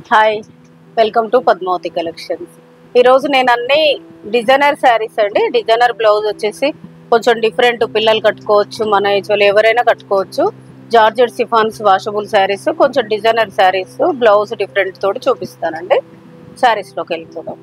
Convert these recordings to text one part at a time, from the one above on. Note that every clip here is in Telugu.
hi welcome to Padmavathi collections ఈరోజు నేను అన్ని డిజైనర్ శారీస్ అండి డిజైనర్ బ్లౌజ్ వచ్చేసి కొంచెం డిఫరెంట్ పిల్లలు కట్టుకోవచ్చు మన ఏజ్ వాళ్ళు ఎవరైనా కట్టుకోవచ్చు జార్జెట్ సిఫాన్స్ వాషబుల్ శారీస్ కొంచెం డిజైనర్ శారీస్ బ్లౌజ్ డిఫరెంట్ తోటి చూపిస్తానండి శారీస్లోకి వెళ్ళిపోదాం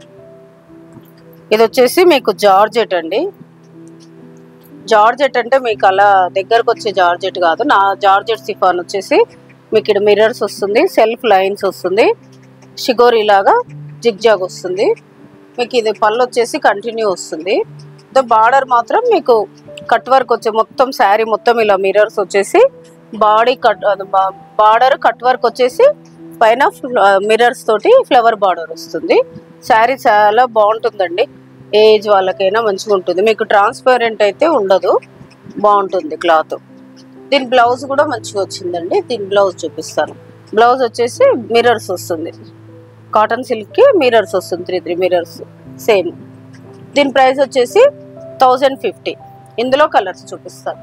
ఇది వచ్చేసి మీకు జార్జెట్ అండి జార్జెట్ అంటే మీకు అలా దగ్గరకు వచ్చే జార్జెట్ కాదు నా జార్జెట్ సిఫాన్ వచ్చేసి మీకు ఇక్కడ మిర్రర్స్ వస్తుంది సెల్ఫ్ లైన్స్ వస్తుంది షిగోరి లాగా జిగ్జాగ్ వస్తుంది మీకు ఇది పళ్ళు వచ్చేసి కంటిన్యూ వస్తుంది బార్డర్ మాత్రం మీకు కట్ వర్క్ వచ్చే మొత్తం శారీ మొత్తం ఇలా మిర్రర్స్ వచ్చేసి body cut border cut work వచ్చేసి పైన మిర్రర్స్ తోటి ఫ్లవర్ బార్డర్ వస్తుంది శారీ చాలా బాగుంటుందండి ఏజ్ వాళ్ళకైనా మంచిగా ఉంటుంది మీకు ట్రాన్స్పరెంట్ అయితే ఉండదు బాగుంటుంది క్లాత్ దీని బ్లౌజ్ కూడా మంచిగా వచ్చిందండి దీని బ్లౌజ్ చూపిస్తాను బ్లౌజ్ వచ్చేసి మిర్రర్స్ వస్తుంది కాటన్ సిల్క్కి మిర్రర్స్ వస్తుంది త్రీ త్రీ మిర్రర్స్ సేమ్ దీని ప్రైస్ వచ్చేసి థౌజండ్ ఫిఫ్టీ ఇందులో కలర్స్ చూపిస్తాను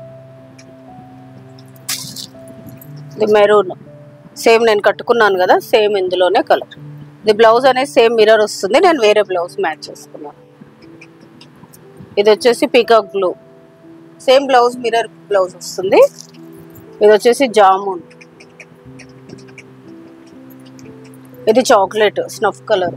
ఇది మెరూన్ సేమ్ నేను కట్టుకున్నాను కదా సేమ్ ఇందులోనే కలర్ ఇది బ్లౌజ్ అనేది సేమ్ మిర్రర్ వస్తుంది నేను వేరే బ్లౌజ్ మ్యాచ్ చేసుకున్నాను ఇది వచ్చేసి peacock blue same blouse mirror blouse వస్తుంది ఇది వచ్చేసి జామున్ ఇది చాక్లెట్ స్నఫ్ కలర్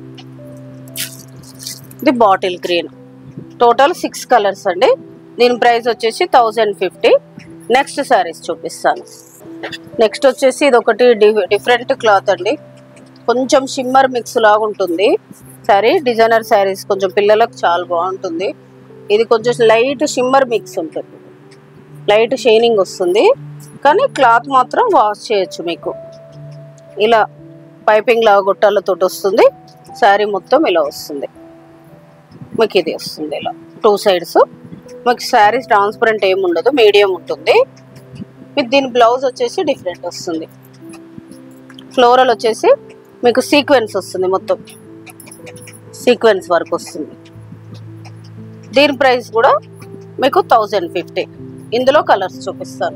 ఇది bottle green total six colours అండి దీని ప్రైస్ వచ్చేసి థౌజండ్ ఫిఫ్టీ నెక్స్ట్ శారీస్ చూపిస్తాను నెక్స్ట్ వచ్చేసి ఇది ఒకటి డిఫరెంట్ క్లాత్ అండి కొంచెం షిమ్మర్ మిక్స్ లాగా ఉంటుంది సారీ డిజైనర్ శారీస్ కొంచెం పిల్లలకు చాలా బాగుంటుంది ఇది కొంచెం లైట్ షిమ్మర్ మిక్స్ ఉంటుంది లైట్ షైనింగ్ వస్తుంది కానీ క్లాత్ మాత్రం వాష్ చేయొచ్చు మీకు ఇలా పైపింగ్ లాగా గొట్టాలతో వస్తుంది శారీ మొత్తం ఇలా వస్తుంది మీకు ఇది వస్తుంది ఇలా టూ సైడ్స్ మీకు శారీ ట్రాన్స్పరెంట్ ఏమి ఉండదు మీడియం ఉంటుంది మీకు దీని బ్లౌజ్ వచ్చేసి డిఫరెంట్ వస్తుంది ఫ్లోరల్ వచ్చేసి మీకు సీక్వెన్స్ వస్తుంది మొత్తం సీక్వెన్స్ వర్క్ వస్తుంది దీని ప్రైస్ కూడా మీకు థౌజండ్ ఫిఫ్టీ ఇందులో కలర్స్ చూపిస్తాను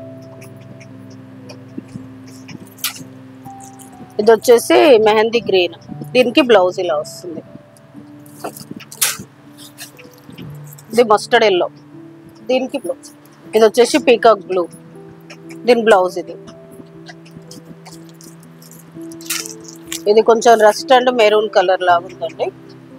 ఇది వచ్చేసి మెహందీ గ్రీన్ దీనికి బ్లౌజ్ ఇలా వస్తుంది ఇది మస్టర్డ్ ఎల్లో దీనికి బ్లౌజ్ ఇది వచ్చేసి పీకాక్ బ్లూ దీని బ్లౌజ్ ఇది ఇది కొంచెం రస్ట్ అండ్ మెరూన్ కలర్ లాగా ఉందండి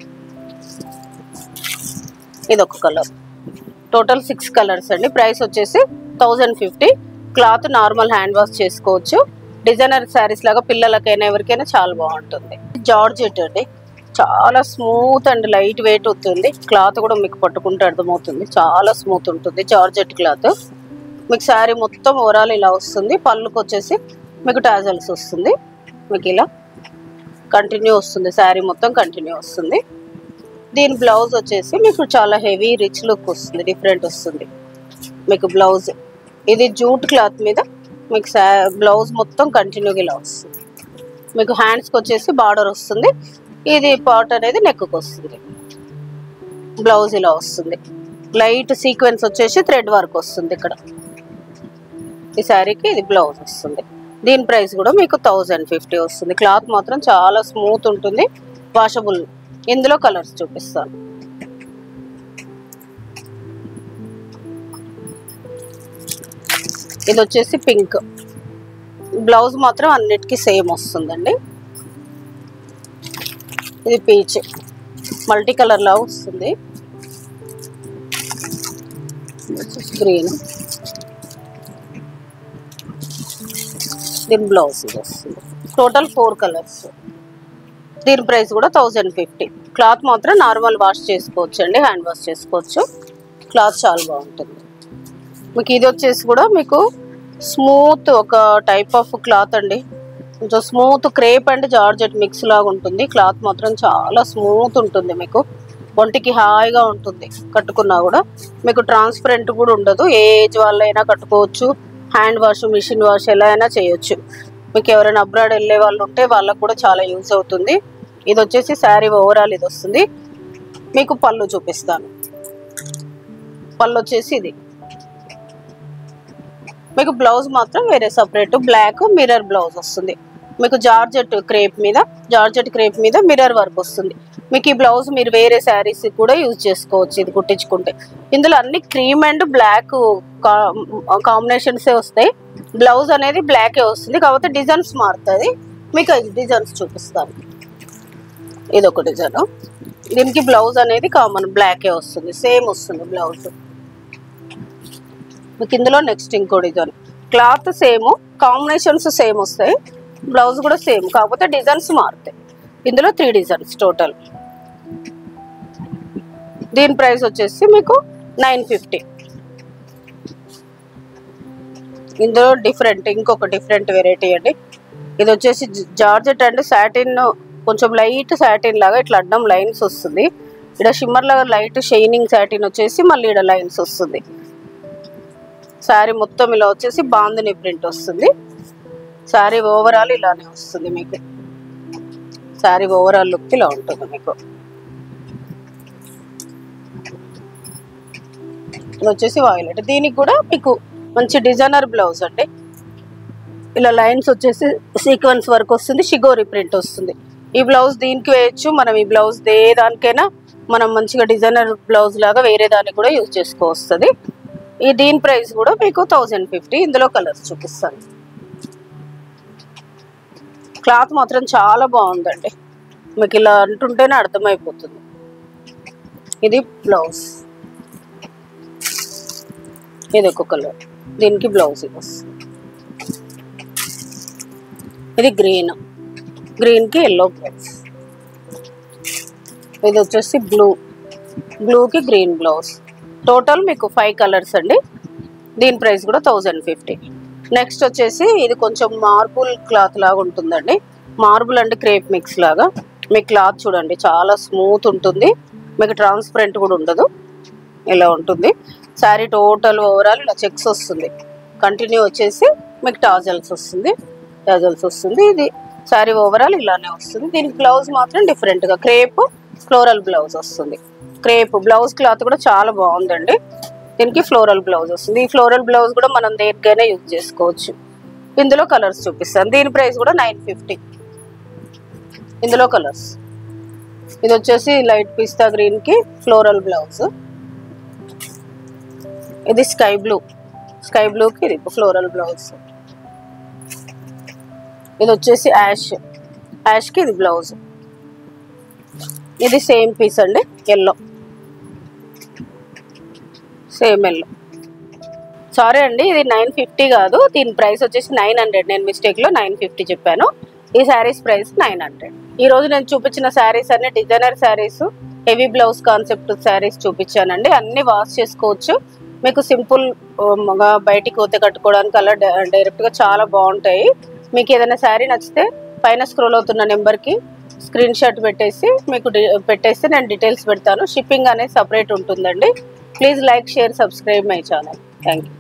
ఇది ఒక కలర్ టోటల్ సిక్స్ కలర్స్ అండి ప్రైస్ వచ్చేసి thousand fifty cloth normal hand wash చేసుకోవచ్చు డిజైనర్ శారీస్ లాగా పిల్లలకైనా ఎవరికైనా చాలా బాగుంటుంది జార్జెట్ అండి చాలా స్మూత్ అండ్ లైట్ వెయిట్ ఉంటుంది క్లాత్ కూడా మీకు పట్టుకుంటే అర్థమవుతుంది చాలా స్మూత్ ఉంటుంది జార్జెట్ క్లాత్ మీకు శారీ మొత్తం ఓవరాల్ ఇలా వస్తుంది పళ్ళుకి వచ్చేసి మీకు టాజల్స్ వస్తుంది మీకు ఇలా కంటిన్యూ వస్తుంది శారీ మొత్తం కంటిన్యూ వస్తుంది దీని బ్లౌజ్ వచ్చేసి మీకు చాలా హెవీ రిచ్ లుక్ వస్తుంది డిఫరెంట్ వస్తుంది మీకు బ్లౌజ్ ఇది జూట్ క్లాత్ మీద మీకు బ్లౌజ్ మొత్తం కంటిన్యూగా ఇలా వస్తుంది మీకు హ్యాండ్స్కి వచ్చేసి బార్డర్ వస్తుంది ఇది పార్ట్ అనేది నెక్కు వస్తుంది బ్లౌజ్ ఇలా వస్తుంది లైట్ సీక్వెన్స్ వచ్చేసి థ్రెడ్ వర్క్ వస్తుంది ఇక్కడ ఈ శారీకి ఇది బ్లౌజ్ వస్తుంది దీని ప్రైస్ కూడా మీకు థౌజండ్ ఫిఫ్టీ వస్తుంది క్లాత్ మాత్రం చాలా స్మూత్ ఉంటుంది వాషబుల్ ఇందులో కలర్స్ చూపిస్తాను ఇది వచ్చేసి పింక్ బ్లౌజ్ మాత్రం అన్నిటికీ సేమ్ వస్తుందండి ఇది పీచ్ మల్టీ కలర్ లా వస్తుంది గ్రీన్ దీని బ్లౌజ్ ఇది వస్తుంది టోటల్ ఫోర్ కలర్స్ దీని ప్రైస్ కూడా థౌజండ్ ఫిఫ్టీ క్లాత్ మాత్రం నార్మల్ వాష్ చేసుకోవచ్చు అండి హ్యాండ్ వాష్ చేసుకోవచ్చు క్లాత్ చాలా బాగుంటుంది మీకు ఇది వచ్చేసి కూడా మీకు స్మూత్ ఒక టైప్ ఆఫ్ క్లాత్ అండి కొంచెం smooth crepe and georgette mix లాగా ఉంటుంది క్లాత్ మాత్రం చాలా స్మూత్ ఉంటుంది మీకు ఒంటికి హాయిగా ఉంటుంది కట్టుకున్నా కూడా మీకు ట్రాన్స్పరెంట్ కూడా ఉండదు ఏ ఏజ్ వాళ్ళైనా కట్టుకోవచ్చు హ్యాండ్ వాష్ మిషన్ వాష్ ఎలా అయినా చేయొచ్చు మీకు ఎవరైనా అబ్రాడ్ వెళ్ళే వాళ్ళు ఉంటే వాళ్ళకు కూడా చాలా యూజ్ అవుతుంది ఇది వచ్చేసి శారీ ఓవరాల్ ఇది వస్తుంది మీకు పళ్ళు చూపిస్తాను పళ్ళు వచ్చేసి ఇది మీకు బ్లౌజ్ మాత్రం వేరే సపరేట్ బ్లాక్ మిర్రర్ బ్లౌజ్ వస్తుంది మీకు జార్జెట్ క్రేప్ మీద జార్జెట్ క్రేప్ మీద మిర్రర్ వర్క్ వస్తుంది మీకు ఈ బ్లౌజ్ మీరు వేరే శారీస్ కూడా యూజ్ చేసుకోవచ్చు ఇది కుట్టించుకుంటే ఇందులో అన్ని క్రీమ్ అండ్ బ్లాక్ కాంబినేషన్సే వస్తాయి బ్లౌజ్ అనేది బ్లాకే వస్తుంది కాకపోతే డిజైన్స్ మారుతుంది మీకు ఈ డిజైన్స్ చూపిస్తాను ఇది ఒక డిజైన్ దీనికి బ్లౌజ్ అనేది కామన్ బ్లాకే వస్తుంది సేమ్ వస్తుంది బ్లౌజ్ మీకు ఇందులో నెక్స్ట్ ఇంకో design cloth same combinations same వస్తాయి బ్లౌజ్ కూడా సేమ్ కాకపోతే డిజైన్స్ మారుతాయి ఇందులో త్రీ డిజైన్స్ టోటల్ దీని ప్రైస్ వచ్చేసి మీకు నైన్ ఫిఫ్టీ ఇందులో డిఫరెంట్ ఇంకొక డిఫరెంట్ వెరైటీ అండి ఇది వచ్చేసి జార్జెట్ అండ్ సాటిన్ కొంచెం లైట్ సాటిన్ లాగా ఇట్లా అడ్డం లైన్స్ వస్తుంది ఇక్కడ షిమ్మర్ లాగా లైట్ షైనింగ్ సాటిన్ వచ్చేసి మళ్ళీ ఇక్కడ లైన్స్ వస్తుంది శారీ మొత్తం ఇలా వచ్చేసి బాందిని ప్రింట్ వస్తుంది శారీ ఓవరాల్ ఇలానే వస్తుంది మీకు శారీ ఓవరాల్ లుక్ ఇలా ఉంటుంది మీకు ఇది వచ్చేసి వాయిలెట్ దీనికి కూడా మీకు మంచి డిజైనర్ బ్లౌజ్ అండి ఇలా లైన్స్ వచ్చేసి సీక్వెన్స్ వర్క్ వస్తుంది షిగోరి ప్రింట్ వస్తుంది ఈ బ్లౌజ్ దీనికి వేయచ్చు మనం ఈ బ్లౌజ్ ఏ దానికైనా మనం మంచిగా డిజైనర్ బ్లౌజ్ లాగా వేరే దానికి కూడా యూజ్ చేసుకోవస్తుంది ఈ దీని ప్రైస్ కూడా మీకు థౌజండ్ ఫిఫ్టీ ఇందులో కలర్స్ చూపిస్తాను క్లాత్ మాత్రం చాలా బాగుందండి మీకు ఇలా అంటుంటేనే అర్థమైపోతుంది ఇది బ్లౌజ్ ఇది ఒక కలర్ దీనికి బ్లౌజ్ ఇది వస్తుంది ఇది గ్రీన్ గ్రీన్కి ఎల్లో బ్లౌజ్ ఇది వచ్చేసి బ్లూ బ్లూకి గ్రీన్ బ్లౌజ్ టోటల్ మీకు ఫైవ్ కలర్స్ అండి దీని ప్రైస్ కూడా థౌజండ్ ఫిఫ్టీ నెక్స్ట్ వచ్చేసి ఇది కొంచెం మార్బుల్ క్లాత్ లాగా ఉంటుందండి మార్బుల్ అండ్ క్రేప్ మిక్స్ లాగా మీ క్లాత్ చూడండి చాలా స్మూత్ ఉంటుంది మీకు ట్రాన్స్పరెంట్ కూడా ఉండదు ఇలా ఉంటుంది శారీ టోటల్ ఓవరాల్ ఇలా చెక్స్ వస్తుంది కంటిన్యూ వచ్చేసి మీకు టాజల్స్ వస్తుంది టాజల్స్ వస్తుంది ఇది శారీ ఓవరాల్ ఇలానే వస్తుంది దీనికి బ్లౌజ్ మాత్రం డిఫరెంట్గా క్రేప్ ఫ్లోరల్ బ్లౌజ్ వస్తుంది క్రేప్ బ్లౌజ్ క్లాత్ కూడా చాలా బాగుందండి దీనికి ఫ్లోరల్ బ్లౌజ్ వస్తుంది ఈ ఫ్లోరల్ బ్లౌజ్ కూడా మనం దేనికైనా యూజ్ చేసుకోవచ్చు ఇందులో కలర్స్ చూపిస్తాను దీని ప్రైస్ కూడా నైన్ ఫిఫ్టీ ఇందులో కలర్స్ ఇది వచ్చేసి లైట్ పిస్తా గ్రీన్ కి ఫ్లోరల్ బ్లౌజ్ ఇది స్కై బ్లూ స్కై బ్లూకి ఇది ఫ్లోరల్ బ్లౌజ్ ఇది వచ్చేసి యాష్ యాష్కి ఇది బ్లౌజ్ ఇది సేమ్ పీస్ అండి ఎల్లో సేమ్ ఎల్లో సారీ అండి ఇది నైన్ ఫిఫ్టీ కాదు దీని ప్రైస్ వచ్చేసి నైన్ హండ్రెడ్ నేను మిస్టేక్లో నైన్ ఫిఫ్టీ చెప్పాను ఈ శారీస్ ప్రైస్ నైన్ హండ్రెడ్ ఈ రోజు నేను చూపించిన శారీస్ అన్ని designer saris heavy blouse concept saris చూపించానండి అన్ని వాష్ చేసుకోవచ్చు మీకు సింపుల్ గా బయటికి పోతే కట్టుకోవడానికి అలా డైరెక్ట్ గా చాలా బాగుంటాయి మీకు ఏదైనా శారీ నచ్చితే పైన స్క్రోల్ అవుతున్న నెంబర్కి స్క్రీన్ షాట్ పెట్టేసి మీకు డి- పెట్టేస్తే నేను డీటెయిల్స్ పెడతాను షిప్పింగ్ అనేది సపరేట్ ఉంటుందండి please like share subscribe my channel thank you